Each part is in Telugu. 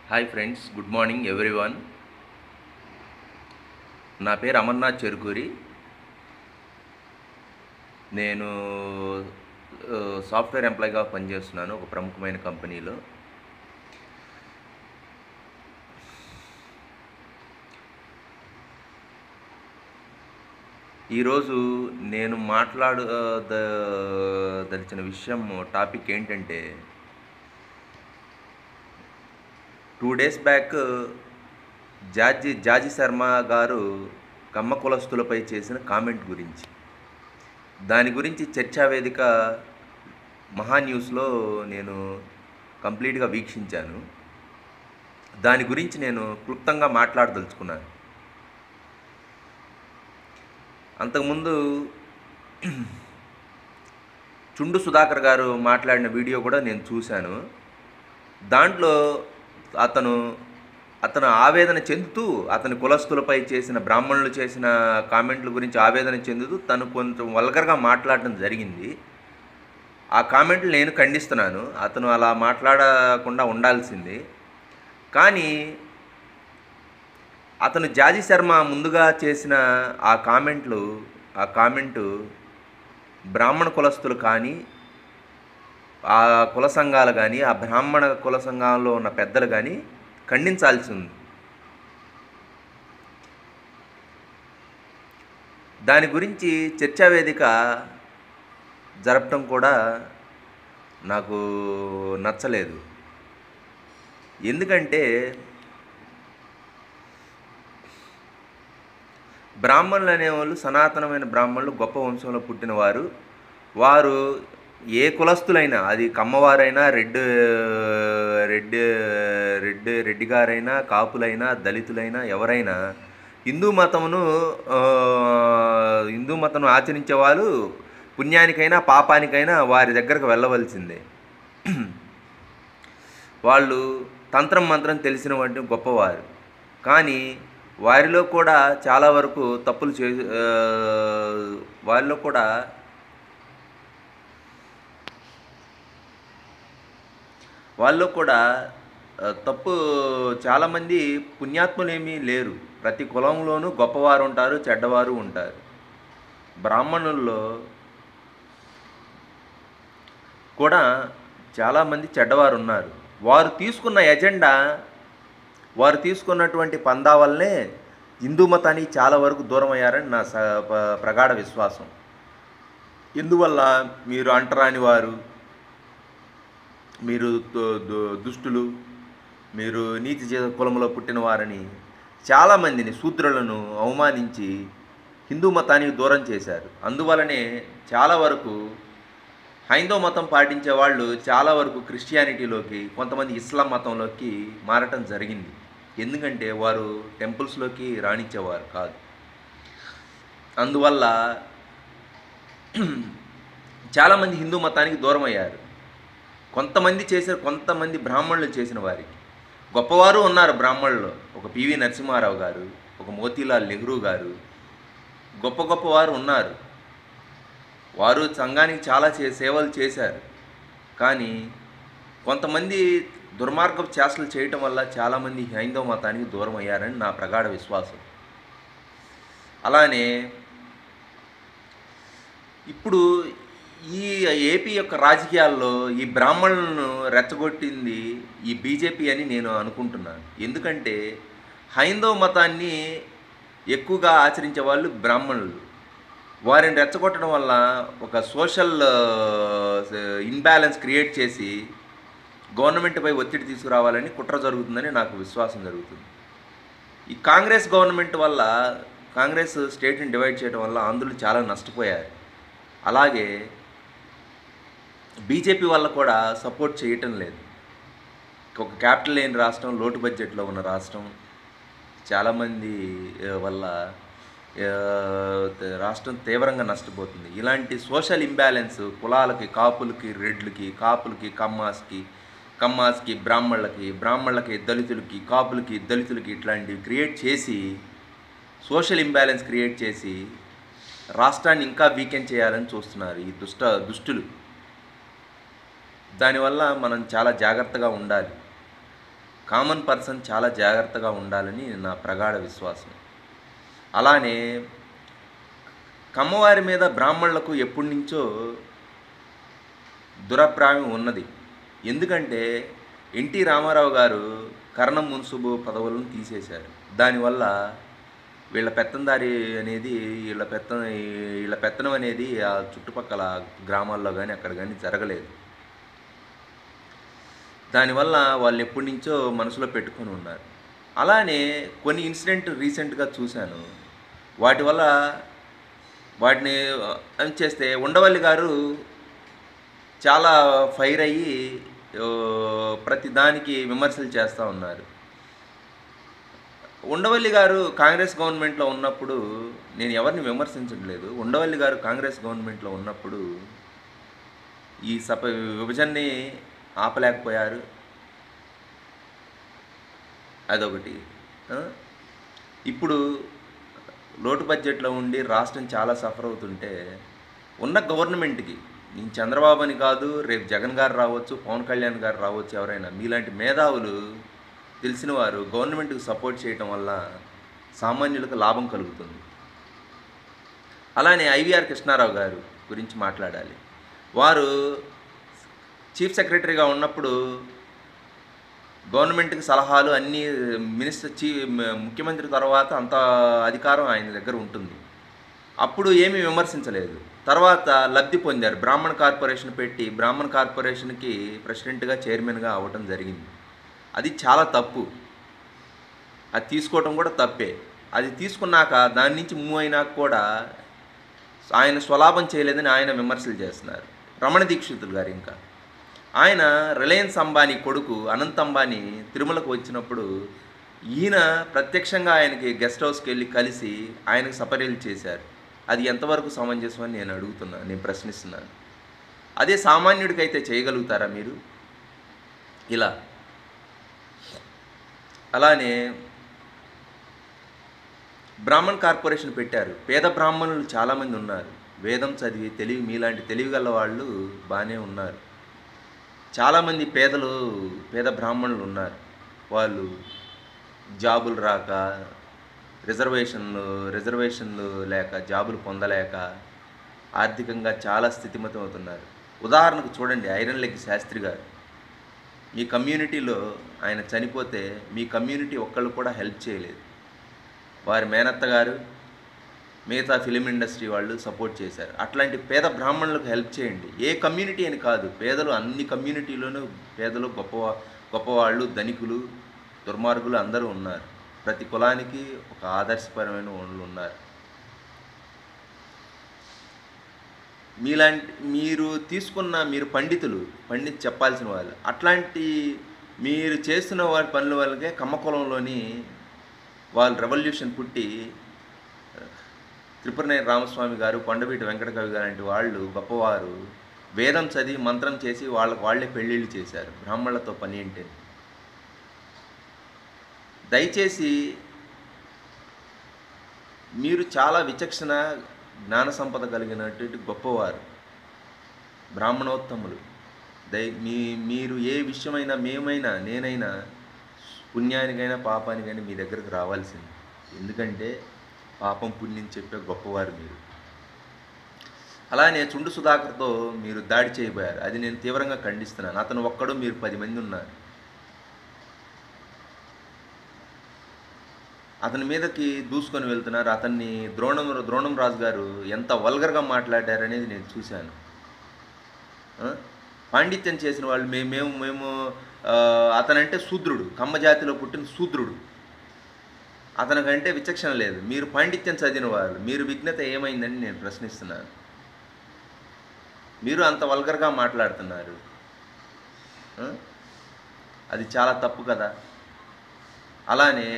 Hi friends good morning everyone నా పేరు అమర్నాథ్ చెరుకూరి నేను ఆ, సాఫ్ట్వేర్ ఎంప్లాయీగా పనిచేస్తున్నాను ఒక ప్రముఖమైన కంపెనీలో ఈరోజు నేను మాట్లాడ ద- దలిచిన విషయం టాపిక్ ఏంటంటే టూ డేస్ బ్యాక్ జాజి జాజి శర్మ గారు కమ్మ కులస్తులపై చేసిన కామెంట్ గురించి దాని గురించి చర్చా వేదిక మహా న్యూస్లో నేను కంప్లీట్గా వీక్షించాను దాని గురించి నేను క్లుప్తంగా మాట్లాడదలుచుకున్నాను అంతకుముందు చుండు సుధాకర్ గారు మాట్లాడిన వీడియో కూడా నేను చూశాను దాంట్లో అతను అతను ఆవేదన చెందుతూ అతని కులస్తులపై చేసిన బ్రాహ్మణులు చేసిన కామెంట్ల గురించి ఆవేదన చెందుతూ తను కొంచెం వల్గర్గా మాట్లాడటం జరిగింది ఆ కామెంట్లు నేను ఖండిస్తున్నాను అతను అలా మాట్లాడకుండా ఉండాల్సింది కానీ అతను జాజి శర్మ ముందుగా చేసిన ఆ కామెంట్లు ఆ కామెంటు బ్రాహ్మణ కులస్తులు కానీ ఆ కుల సంఘాలు కానీ ఆ బ్రాహ్మణ కుల సంఘాల్లో ఉన్న పెద్దలు కానీ ఖండించాల్సి ఉంది దాని గురించి చర్చా వేదిక జరపటం కూడా నాకు నచ్చలేదు ఎందుకంటే బ్రాహ్మణులు అనేవాళ్ళు సనాతనమైన బ్రాహ్మణులు గొప్ప వంశంలో పుట్టినవారు వారు ఏ కులస్తులైనా అది కమ్మవారైనా రెడ్డి రెడ్డి రెడ్డి రెడ్డి గారైనా కాపులైనా దళితులైనా ఎవరైనా హిందూ మతమును ఆ, హిందూ మతం ఆచరించే వాళ్ళు పుణ్యానికైనా పాపానికైనా వారి దగ్గరకు వెళ్ళవలసిందే వాళ్ళు తంత్రం మంత్రం తెలిసిన వంటి గొప్పవారు కానీ వారిలో కూడా చాలా వరకు తప్పులు చే ఆ, వారిలో కూడా వాళ్ళలో కూడా ఆ, తప్పు చాలామంది పుణ్యాత్ములేమీ లేరు ప్రతి కులంలోనూ గొప్పవారు ఉంటారు చెడ్డవారు ఉంటారు బ్రాహ్మణుల్లో కూడా చాలామంది చెడ్డవారు ఉన్నారు వారు తీసుకున్న ఎజెండా వారు తీసుకున్నటువంటి పందా వల్లనే హిందూ మతానికి చాలా వరకు దూరం అయ్యారని నా స ప- ప్రగాఢ విశ్వాసం ఇందువల్ల మీరు అంటరాని వారు మీరు దు- దు- దుష్టులు మీరు నీతి జే- కులంలో పుట్టిన వారని చాలామందిని శూద్రులను అవమానించి హిందూ మతానికి దూరం చేశారు అందువలనే చాలా వరకు హైందవ మతం పాటించే వాళ్ళు చాలా వరకు క్రిస్టియానిటీలోకి కొంతమంది ఇస్లాం మతంలోకి మారటం జరిగింది ఎందుకంటే వారు టెంపుల్స్లోకి రాణించేవారు కాదు అందువల్ల చాలామంది హిందూ మతానికి దూరం అయ్యారు కొంతమంది చేసిన కొంతమంది బ్రాహ్మణులు చేసిన వారికి గొప్పవారు ఉన్నారు బ్రాహ్మణులు ఒక పివి నరసింహారావు గారు ఒక మోతీలాల్ నెహ్రూ గారు గొప్ప గొప్పవారు ఉన్నారు వారు సంఘానికి చాలా చే సేవలు చేశారు కానీ కొంతమంది దుర్మార్గపు చేష్టలు చేయటం వల్ల చాలామంది హైందవ మతానికి దూరం అయ్యారని నా ప్రగాఢ విశ్వాసం అలానే ఇప్పుడు ఈ ఏపీ యొక్క రాజకీయాల్లో ఈ బ్రాహ్మణులను రెచ్చగొట్టింది ఈ బీజేపీ అని నేను అనుకుంటున్నాను ఎందుకంటే హైందవ మతాన్ని ఎక్కువగా ఆచరించే వాళ్ళు బ్రాహ్మణులు వారిని రెచ్చగొట్టడం వల్ల ఒక సోషల్ ఇన్బ్యాలెన్స్ క్రియేట్ చేసి గవర్నమెంట్పై ఒత్తిడి తీసుకురావాలని కుట్ర జరుగుతుందని నాకు విశ్వాసం జరుగుతుంది ఈ కాంగ్రెస్ గవర్నమెంట్ వల్ల కాంగ్రెస్ స్టేట్ని డివైడ్ చేయడం వల్ల ఆంధ్రులు చాలా నష్టపోయారు అలాగే బీజేపీ వల్ల కూడా సపోర్ట్ చేయటం లేదు ఒక క్యాపిటల్ లేని రాష్ట్రం లోటు బడ్జెట్లో ఉన్న రాష్ట్రం చాలామంది ఆ, వల్ల ఆ, త- రాష్ట్రం తీవ్రంగా నష్టపోతుంది ఇలాంటి సోషల్ ఇంబ్యాలెన్స్ కులాలకి కాపులకి రెడ్లకి కాపులకి కమ్మాస్కి కమ్మాస్కి బ్రాహ్మణులకి బ్రాహ్మణులకి దళితులకి కాపులకి దళితులకి ఇట్లాంటివి క్రియేట్ చేసి సోషల్ ఇంబ్యాలెన్స్ క్రియేట్ చేసి రాష్ట్రాన్ని ఇంకా వీకెండ్ చేయాలని చూస్తున్నారు ఈ దుష్ట దుష్టులు దానివల్ల మనం చాలా జాగ్రత్తగా ఉండాలి కామన్ పర్సన్ చాలా జాగ్రత్తగా ఉండాలని నా ప్రగాఢ విశ్వాసం అలానే కమ్మవారి మీద బ్రాహ్మణులకు ఎప్పటి నుంచో దురభిప్రాయం ఉన్నది ఎందుకంటే ఎన్టీ రామారావు గారు కర్ణం మున్సుబు పదవులను తీసేశారు దానివల్ల వీళ్ళ పెత్తందారి అనేది వీళ్ళ పెత్త వీళ్ళ పెత్తనం అనేది ఆ చుట్టుపక్కల గ్రామాల్లో కానీ అక్కడ కానీ జరగలేదు దానివల్ల వాళ్ళు ఎప్పటి నుంచో మనసులో పెట్టుకొని ఉన్నారు అలానే కొన్ని ఇన్సిడెంట్ రీసెంట్గా చూశాను వాటి వల్ల వాటిని అని చేస్తే ఉండవల్లి గారు చాలా ఫైర్ అయ్యి ఓ, ప్రతి దానికి విమర్శలు చేస్తూ ఉన్నారు ఉండవల్లి గారు కాంగ్రెస్ గవర్నమెంట్లో ఉన్నప్పుడు నేను ఎవరిని విమర్శించట్లేదు ఉండవల్లి గారు కాంగ్రెస్ గవర్నమెంట్లో ఉన్నప్పుడు ఈ సప విభజనని ఆపలేకపోయారు అదొకటి ఆ? ఇప్పుడు లోటు బడ్జెట్లో ఉండి రాష్ట్రం చాలా సఫర్ అవుతుంటే ఉన్న గవర్నమెంట్కి నేను చంద్రబాబు అని కాదు రేపు జగన్ గారు రావచ్చు పవన్ కళ్యాణ్ గారు రావచ్చు ఎవరైనా మీలాంటి మేధావులు తెలిసిన వారు గవర్నమెంట్కి సపోర్ట్ చేయటం వల్ల సామాన్యులకు లాభం కలుగుతుంది అలానే ఐవీఆర్ కృష్ణారావు గారు గురించి మాట్లాడాలి వారు చీఫ్ సెక్రటరీగా ఉన్నప్పుడు గవర్నమెంట్కి సలహాలు అన్ని మినిస్టర్ చీ మ- ముఖ్యమంత్రి తర్వాత అంత అధికారం ఆయన దగ్గర ఉంటుంది అప్పుడు ఏమీ విమర్శించలేదు తర్వాత లబ్ధి పొందారు బ్రాహ్మణ కార్పొరేషన్ పెట్టి బ్రాహ్మణ కార్పొరేషన్కి ప్రెసిడెంట్గా చైర్మన్గా అవ్వటం జరిగింది అది చాలా తప్పు అది తీసుకోవటం కూడా తప్పే అది తీసుకున్నాక దాని నుంచి మూవ్ అయినాక కూడా ఆయన స్వలాభం చేయలేదని ఆయన విమర్శలు చేస్తున్నారు రమణ దీక్షితులు గారు ఇంకా ఆయన రిలయన్స్ అంబానీ కొడుకు అనంత్ అంబానీ తిరుమలకు వచ్చినప్పుడు ఈయన ప్రత్యక్షంగా ఆయనకి గెస్ట్ హౌస్కి వెళ్ళి కలిసి ఆయనకు సపర్యలు చేశారు అది ఎంతవరకు సమంజసం అని నేను అడుగుతున్నాను నేను ప్రశ్నిస్తున్నాను అదే సామాన్యుడికైతే చేయగలుగుతారా మీరు ఇలా అలానే బ్రాహ్మణ్ కార్పొరేషన్ పెట్టారు పేద బ్రాహ్మణులు చాలామంది ఉన్నారు వేదం చదివి తెలివి మీలాంటి తెలివి గల వాళ్ళు బాగానే ఉన్నారు చాలామంది పేదలు పేద బ్రాహ్మణులు ఉన్నారు వాళ్ళు జాబులు రాక రిజర్వేషన్లు రిజర్వేషన్లు లేక జాబులు పొందలేక ఆర్థికంగా చాలా స్థితిమతం అవుతున్నారు ఉదాహరణకు చూడండి ఐరన్ లెగ్ శాస్త్రి గారు మీ కమ్యూనిటీలో ఆయన చనిపోతే మీ కమ్యూనిటీ ఒక్కళ్ళు కూడా హెల్ప్ చేయలేదు వారి మేనత్త గారు మిగతా ఫిలిం ఇండస్ట్రీ వాళ్ళు సపోర్ట్ చేశారు అట్లాంటి పేద బ్రాహ్మణులకు హెల్ప్ చేయండి ఏ కమ్యూనిటీ అని కాదు పేదలు అన్ని కమ్యూనిటీలోనూ పేదలు గొప్ప గొప్పవాళ్ళు ధనికులు దుర్మార్గులు అందరూ ఉన్నారు ప్రతి కులానికి ఒక ఆదర్శపరమైన వాళ్ళు ఉన్నారు మీలాంటి మీరు తీసుకున్న మీరు పండితులు పండిత్ చెప్పాల్సిన వాళ్ళు అట్లాంటి మీరు చేస్తున్న వారి పనుల వల్లకే కమ్మకులంలోని వాళ్ళు రెవల్యూషన్ పుట్టి త్రిపురనేని రామస్వామి గారు కొండవీటి వెంకటకవి గారు లాంటి వాళ్ళు గొప్పవారు వేదం చదివి మంత్రం చేసి వాళ్ళకు వాళ్ళే పెళ్ళిళ్ళు చేశారు బ్రాహ్మణులతో పని ఏంటి దయచేసి మీరు చాలా విచక్షణ జ్ఞాన సంపద కలిగినటువంటి గొప్పవారు బ్రాహ్మణోత్తములు దయ మీ మీరు ఏ విషయమైనా మేమైనా నేనైనా పుణ్యానికైనా పాపానికైనా మీ దగ్గరకు రావాల్సింది ఎందుకంటే పాపం పుణ్యం చెప్పే గొప్పవారు మీరు అలానే చుండు సుధాకర్తో మీరు దాడి చేయబోయారు అది నేను తీవ్రంగా ఖండిస్తున్నాను అతను ఒక్కడు మీరు పది మంది ఉన్నారు అతని మీదకి దూసుకొని వెళ్తున్నారు అతన్ని ద్రోణం ద్రోణం రాజు గారు ఎంత వల్గర్గా మాట్లాడారనేది నేను చూశాను ఆ? పాండిత్యం చేసిన వాళ్ళు మేము మేము మేము ఆ, అతనంటే శూద్రుడు కమ్మ జాతిలో పుట్టిన శూద్రుడు అతనికంటే విచక్షణ లేదు మీరు పాండిత్యం చదివిన వాళ్ళు మీరు విఘ్నత ఏమైందని నేను ప్రశ్నిస్తున్నాను మీరు అంత వల్గర్గా మాట్లాడుతున్నారు ఆ? అది చాలా తప్పు కదా అలానే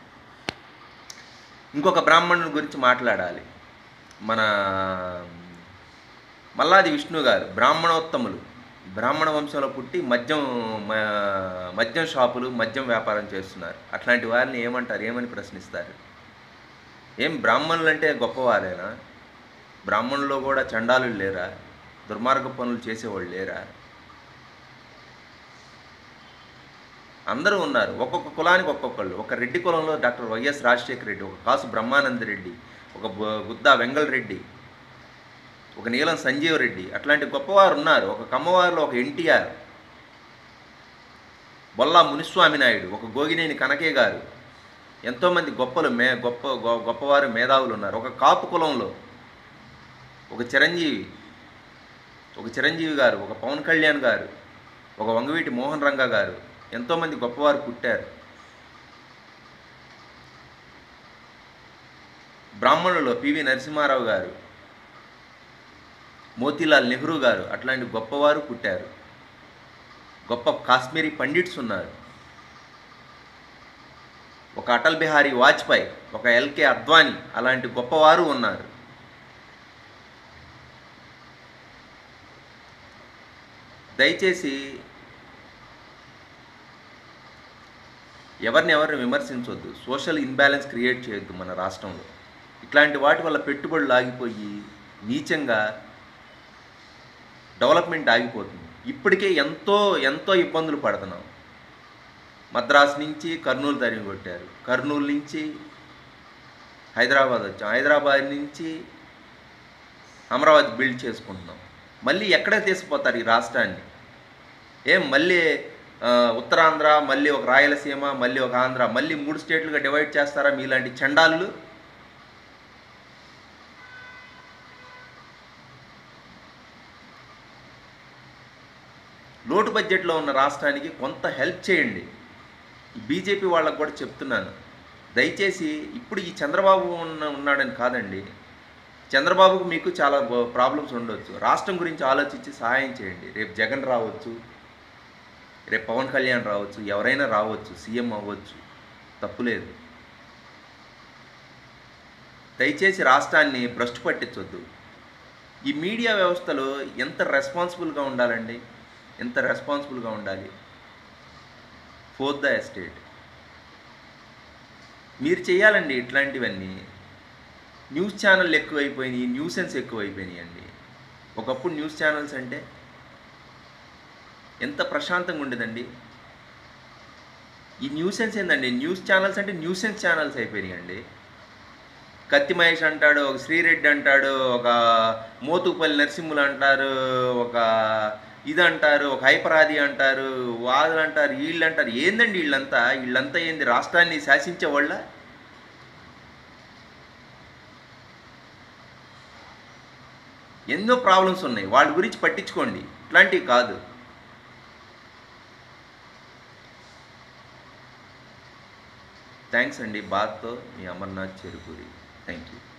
ఇంకొక బ్రాహ్మణుని గురించి మాట్లాడాలి మన మల్లాది విష్ణు గారు బ్రాహ్మణోత్తములు బ్రాహ్మణ వంశంలో పుట్టి మద్యం మ- మద్యం షాపులు మద్యం వ్యాపారం చేస్తున్నారు అట్లాంటి వారిని ఏమంటారు ఏమని ప్రశ్నిస్తారు ఏం బ్రాహ్మణులు అంటే గొప్పవారేనా బ్రాహ్మణుల్లో కూడా చండాలు లేరా దుర్మార్గ పనులు చేసేవాళ్ళు లేరా అందరూ ఉన్నారు ఒక్కొక్క కులానికి ఒక్కొక్కళ్ళు ఒక రెడ్డి కులంలో డాక్టర్ వైఎస్ రాజశేఖర రెడ్డి ఒక కాసు బ్రహ్మానంద రెడ్డి ఒక బు- గుద్దా వెంగళ రెడ్డి ఒక నీలం సంజీవ్ రెడ్డి అట్లాంటి గొప్పవారు ఉన్నారు ఒక కమ్మవారిలో ఒక ఎన్టీఆర్ బొల్లా మునిస్వామి నాయుడు ఒక గోగినేని కనకే గారు ఎంతోమంది గొప్పలు మే గొప్ప గొ- గొప్పవారు మేధావులు ఉన్నారు ఒక కాపు కులంలో ఒక చిరంజీవి ఒక చిరంజీవి గారు ఒక పవన్ కళ్యాణ్ గారు ఒక వంగవీటి మోహన్ రంగ గారు ఎంతోమంది గొప్పవారు పుట్టారు బ్రాహ్మణులు పివి నరసింహారావు గారు మోతీలాల్ నెహ్రూ గారు అట్లాంటి గొప్పవారు పుట్టారు గొప్ప కాశ్మీరీ పండిట్స్ ఉన్నారు ఒక అటల్ బిహారీ వాజ్పేయి ఒక ఎల్కే అద్వానీ అలాంటి గొప్పవారు ఉన్నారు దయచేసి ఎవరిని ఎవరిని విమర్శించవద్దు సోషల్ ఇన్బ్యాలెన్స్ క్రియేట్ చేయొద్దు మన రాష్ట్రంలో ఇట్లాంటి వాటి వల్ల పెట్టుబడులు ఆగిపోయి నీచంగా డెవలప్మెంట్ ఆగిపోతుంది ఇప్పటికే ఎంతో ఎంతో ఇబ్బందులు పడుతున్నాం మద్రాస్ నుంచి కర్నూలు తరిమి కొట్టారు కర్నూలు నుంచి హైదరాబాద్ వచ్చాం హైదరాబాద్ నుంచి అమరావతి బిల్డ్ చేసుకుంటున్నాం మళ్ళీ ఎక్కడ తీసుకుపోతారు ఈ రాష్ట్రాన్ని ఏం మళ్ళీ ఆ, ఉత్తరాంధ్ర మళ్ళీ ఒక రాయలసీమ మళ్ళీ ఒక ఆంధ్ర మళ్ళీ మూడు స్టేట్లుగా డివైడ్ చేస్తారా మీలాంటి చండాలు లోటు బడ్జెట్లో ఉన్న రాష్ట్రానికి కొంత హెల్ప్ చేయండి ఈ బీజేపీ వాళ్ళకు కూడా చెప్తున్నాను దయచేసి ఇప్పుడు ఈ చంద్రబాబు ఉన్న ఉన్నాడని కాదండి చంద్రబాబుకు మీకు చాలా ప్రాబ్లమ్స్ ఉండొచ్చు రాష్ట్రం గురించి ఆలోచించి సహాయం చేయండి రేపు జగన్ రావచ్చు రేపు పవన్ కళ్యాణ్ రావచ్చు ఎవరైనా రావచ్చు సీఎం అవ్వచ్చు తప్పులేదు దయచేసి రాష్ట్రాన్ని భ్రష్టు పట్టించొద్దు ఈ మీడియా వ్యవస్థలో ఎంత రెస్పాన్సిబుల్గా ఉండాలండి ఎంత రెస్పాన్సిబుల్గా ఉండాలి ఫోర్త్ ద ఎస్టేట్ మీరు చేయాలండి ఇట్లాంటివన్నీ న్యూస్ ఛానల్ ఎక్కువైపోయినాయి న్యూసెన్స్ ఎక్కువైపోయినాయి అండి ఒకప్పుడు న్యూస్ ఛానల్స్ అంటే ఎంత ప్రశాంతంగా ఉండేదండి ఈ న్యూసెన్స్ ఏందండి న్యూస్ ఛానల్స్ అంటే న్యూసెన్స్ ఛానల్స్ అయిపోయినాయి అండి కత్తి మహేష్ అంటాడు ఒక శ్రీరెడ్డి అంటాడు ఒక మోతుపల్లి నరసింహులు అంటారు ఒక ఇది అంటారు ఒక హైపరాది అంటారు వాదులు అంటారు వీళ్ళు అంటారు ఏందండి వీళ్ళంతా వీళ్ళంతా ఏంది రాష్ట్రాన్ని శాసించే వాళ్ళ ఎన్నో ప్రాబ్లమ్స్ ఉన్నాయి వాళ్ళ గురించి పట్టించుకోండి ఇట్లాంటివి కాదు థ్యాంక్స్ అండి బాత్తో మీ అమర్నాథ్ చెరుకూరి థ్యాంక్ యూ